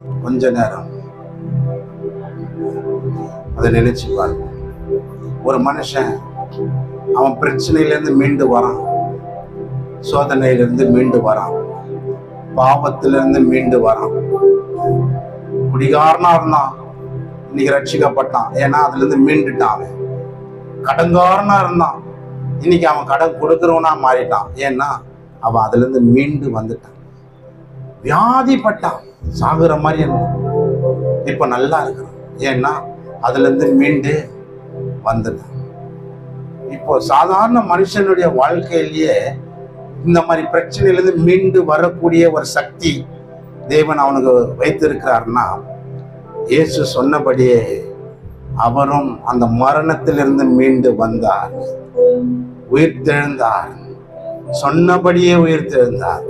கொஞ்ச நேரம் அதை நினைச்சு பாருங்க ஒரு மனுஷன் அவன் பிரச்சனையிலேருந்து மீண்டு வரான் சோதனையிலிருந்து மீண்டு வரான் பாவத்திலிருந்து மீண்டு வரான் குடிகாரனா இருந்தான் இன்னைக்கு ரட்சிக்கப்பட்டான் ஏன்னா அதுல இருந்து மீண்டுட்டான் அவன் கடன்காரனா இருந்தான் இன்னைக்கு அவன் கடன் கொடுக்கிறவனா மாறிட்டான் ஏன்னா அவன் அதுல இருந்து மீண்டு வந்துட்டான் வியாதிப்பட்டான் சாகுற மாதிரி இருந்தான் இப்ப நல்லா இருக்கிறான் ஏன்னா அதுல இருந்து மீண்டு வந்துட்டான் இப்போ சாதாரண மனுஷனுடைய வாழ்க்கையிலேயே இந்த மாதிரி பிரச்சனையிலிருந்து மீண்டு வரக்கூடிய ஒரு சக்தி தேவன் அவனுக்கு வைத்திருக்கிறார்னா இயேசு சொன்னபடியே அவரும் அந்த மரணத்திலிருந்து மீண்டு வந்தார் உயிர்த்தெழுந்தார் சொன்னபடியே உயிர்த்தெழுந்தார்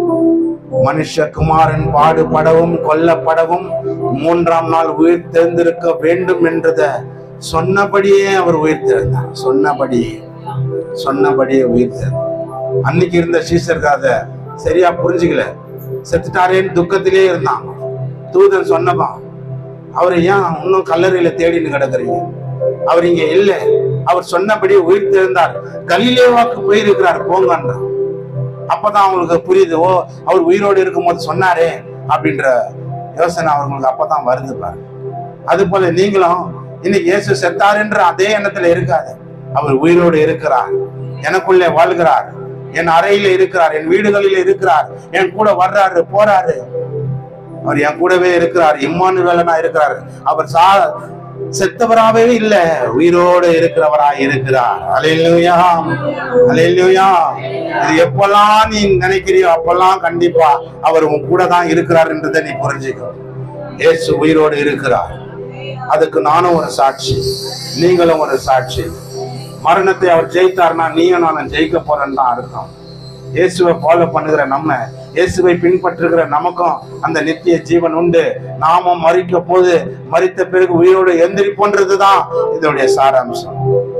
மனுஷகுமாரன் பாடுபடவும் கொல்லப்படவும் மூன்றாம் நாள் உயிர்த்தெழுந்திருக்க வேண்டும் என்றத சொன்னபடியே அவர் உயிர்த்தெழுந்தார் சொன்னபடியே சொன்னபடியே உயிர்த்தெழுந்தார் அன்னைக்கு இருந்த சீசருக்கு அதை சரியா புரிஞ்சுக்கல செத்துட்டாரேன்னு துக்கத்திலே இருந்தான் தூதன் சொன்னப்பான் அவரை ஏன் இன்னும் கல்லறையில தேடின்னு கிடக்குறீங்க அவர் இங்க இல்ல அவர் சொன்னபடி உயிர் தெரிந்தார் கலிலேவாக்கு போயிருக்கிறார் போங்கன்றான் அப்பதான் அவங்களுக்கு புரியுது ஓ அவர் உயிரோடு இருக்கும்போது சொன்னாரே அப்படின்ற யோசனை அவங்களுக்கு அப்பதான் வருது பாரு அது போல நீங்களும் இன்னைக்கு இயேசு செத்தாருன்ற அதே எண்ணத்துல இருக்காது அவர் உயிரோடு இருக்கிறார் எனக்குள்ளே வாழ்கிறார் என் அறையில இருக்கிறார் என் வீடுகளில் இருக்கிறார் என் கூட வர்றாரு போறாரு அவர் என் கூடவே இருக்கிறார் இம்மானுவேலனா இருக்கிறார் அவர் சா செத்தவராகவே இல்ல உயிரோடு இருக்கிறவராய் இருக்கிறார் அலையிலுயா அலையிலுயா இது எப்பெல்லாம் நீ நினைக்கிறியோ அப்பெல்லாம் கண்டிப்பா அவர் உன் கூட தான் இருக்கிறார் என்றதை நீ புரிஞ்சுக்கோ இயேசு உயிரோடு இருக்கிறார் அதுக்கு நானும் ஒரு சாட்சி நீங்களும் ஒரு சாட்சி மரணத்தை அவர் ஜெயித்தார்னா நீயும் நானும் ஜெயிக்க போறேன்னு தான் அர்த்தம் இயேசுவை ஃபாலோ பண்ணுகிற நம்ம இயேசுவை பின்பற்றுகிற நமக்கும் அந்த நித்திய ஜீவன் உண்டு நாமும் மறிக்க போது மறித்த பிறகு உயிரோடு எந்திரிப்போன்றது தான் இதோடைய சாராம்சம்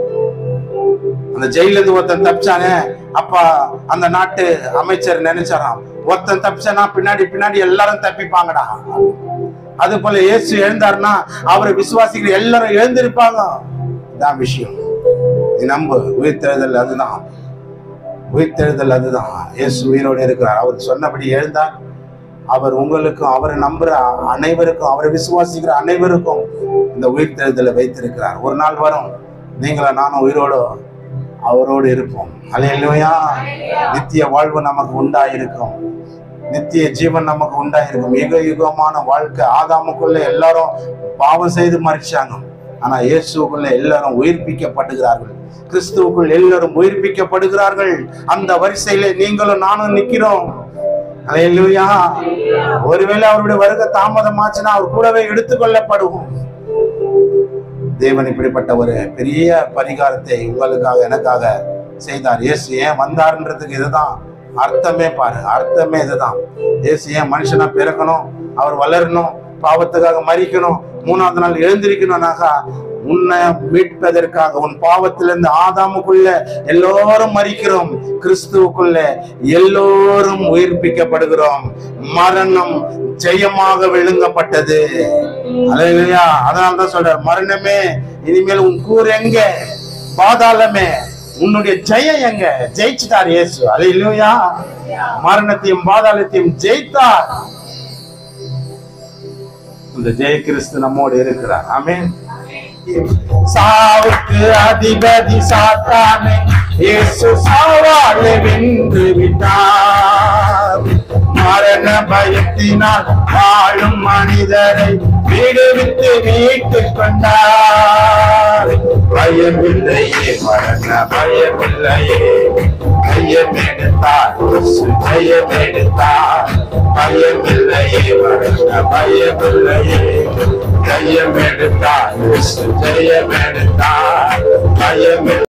அந்த ஜெயில இருந்து ஒருத்தன் தப்பிச்சானே அப்ப அந்த நாட்டு அமைச்சர் நினைச்சாராம் ஒருத்தன் தப்பிச்சானா பின்னாடி பின்னாடி எல்லாரும் தப்பிப்பாங்கடா அது போல இயேசு எழுந்தாருன்னா அவரை விசுவாசிக்கிற எல்லாரும் எழுந்திருப்பாங்க இதான் விஷயம் நீ நம்பு உயிர்த்தெழுதல் அதுதான் உயிர்த்தெழுதல் அதுதான் இயேசு உயிரோடு இருக்கிறார் அவர் சொன்னபடி எழுந்தார் அவர் உங்களுக்கும் அவரை நம்புற அனைவருக்கும் அவரை விசுவாசிக்கிற அனைவருக்கும் இந்த உயிர்த்தெழுதலை வைத்திருக்கிறார் ஒரு நாள் வரும் நீங்களும் நானும் உயிரோடு அவரோடு இருப்போம் அலையிலையா நித்திய வாழ்வு நமக்கு உண்டாயிருக்கும் நித்திய ஜீவன் நமக்கு உண்டாயிருக்கும் யுக யுகமான வாழ்க்கை ஆதாமுக்குள்ள எல்லாரும் பாவம் செய்து மறிச்சாங்க ஆனா இயேசுக்குள்ள எல்லாரும் உயிர்ப்பிக்கப்படுகிறார்கள் கிறிஸ்துவுக்குள் எல்லாரும் உயிர்ப்பிக்கப்படுகிறார்கள் அந்த வரிசையில நீங்களும் நானும் நிக்கிறோம் அல்லேலூயா ஒருவேளை அவருடைய வருகை தாமதமாச்சுன்னா அவர் கூடவே எடுத்துக்கொள்ளப்படுவோம் தேவன் இப்படிப்பட்ட ஒரு பெரிய பரிகாரத்தை உங்களுக்காக எனக்காக செய்தார் இயேசு ஏன் வந்தார்ன்றதுக்கு இதுதான் அர்த்தமே பாரு அர்த்தமே இதுதான் இயேசு ஏன் மனுஷனா பிறக்கணும் அவர் வளரணும் பாவத்துக்காக மறிக்கணும் மூணாவது நாள் எழுந்திருக்கணும்னாக்கா உன்னை மீட்பதற்காக உன் பாவத்திலிருந்து ஆதாமுக்குள்ள எல்லோரும் மறிக்கிறோம் கிறிஸ்துவுக்குள்ள எல்லோரும் உயிர்ப்பிக்கப்படுகிறோம் மரணம் ஜெயமாக விழுங்கப்பட்டது அலையா அதனால தான் சொல்ற மரணமே இனிமேல் உன் கூர் எங்க பாதாளமே உன்னுடைய ஜெயம் எங்க ஜெயிச்சுட்டார் இயேசு அலையிலுயா மரணத்தையும் பாதாளத்தையும் ஜெயித்தார் இந்த ஜெய கிறிஸ்து நம்மோடு இருக்கிறார் ஆமென் சாவுக்கு அதிபதி சாத்தானே இயேசு சாவாலே வென்று விட்டார் மரண பயத்தினால் வாழும் மனிதரை விடுவித்து மீட்டுக் கொண்டார் பயமில்லையே மரண பயமில்லையே கையமெடுத்தார் இயேசு ஜெயமெடுத்தார் பயமில்லையே மரண பயமில்லையே ஜெயமெடுத்தார் இயேசு ஜெயமெடுத்தார் பயமில்லை